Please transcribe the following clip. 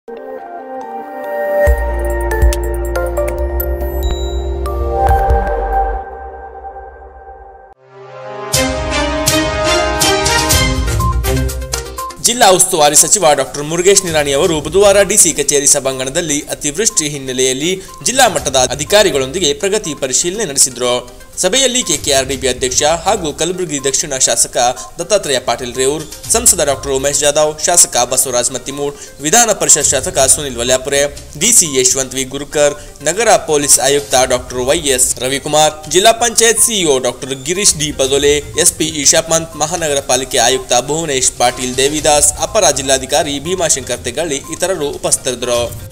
ಜಿಲ್ಲಾ ಉಸ್ತುವಾರಿ ಸಚಿವ ಡಾಕ್ಟರ್ ಮುರುಗೇಶ್ ನಿರಾಣಿ ಅವರು ಬುಧವಾರ ಡಿಸಿ ಕಚೇರಿ ಸಭಾಂಗಣದಲ್ಲಿ ಅತಿವೃಷ್ಟಿ ಹಿನ್ನೆಲೆಯಲ್ಲಿ ಜಿಲ್ಲಾ ಮಟ್ಟದ ಅಧಿಕಾರಿಗಳೊಂದಿಗೆ ಪ್ರಗತಿ ಪರಿಶೀಲನೆ ನಡೆಸಿದರು ಸಭೆಯಲ್ಲಿ ಕೆಕೆಆರ್ಡಿಬಿ ಅಧ್ಯಕ್ಷ ಹಾಗೂ ಕಲಬುರಗಿ ದಕ್ಷಿಣ ಶಾಸಕ ದತ್ತಾತ್ರೇಯ ಪಾಟೀಲ್ ರೇವೂರ್ ಸಂಸದ ಡಾಕ್ಟರ್ ಉಮೇಶ್ ಜಾಧವ್ ಶಾಸಕ ಬಸವರಾಜ್ ಮತ್ತಿಮೂಡ್ ವಿಧಾನ ಪರಿಷತ್ ಶಾಸಕ ಸುನಿಲ್ ವಲ್ಯಾಪುರೆ ಡಿಸಿ ಯಶವಂತ್ ವಿ ಗುರುಕರ್ ನಗರ ಪೊಲೀಸ್ ಆಯುಕ್ತ ಡಾಕ್ಟರ್ ವೈಎಸ್ ರವಿಕುಮಾರ್ ಜಿಲ್ಲಾ panchayat CEO doctor Girish D Badole SP Ishapant ಮಹಾನಗರ ಪಾಲಿಕೆ ಆಯುಕ್ತ ಭುವನೇಶ್ ಪಾಟೀಲ್ ದೇವಿದಾಸ್ ಅಪರ ಜಿಲ್ಲಾಧಿಕಾರಿ ಭೀಮಾಶಂಕರ್ ತೆಗಳ್ಳಿ ಇತರರು ಉಪಸ್ಥಿತರಿದ್ದರು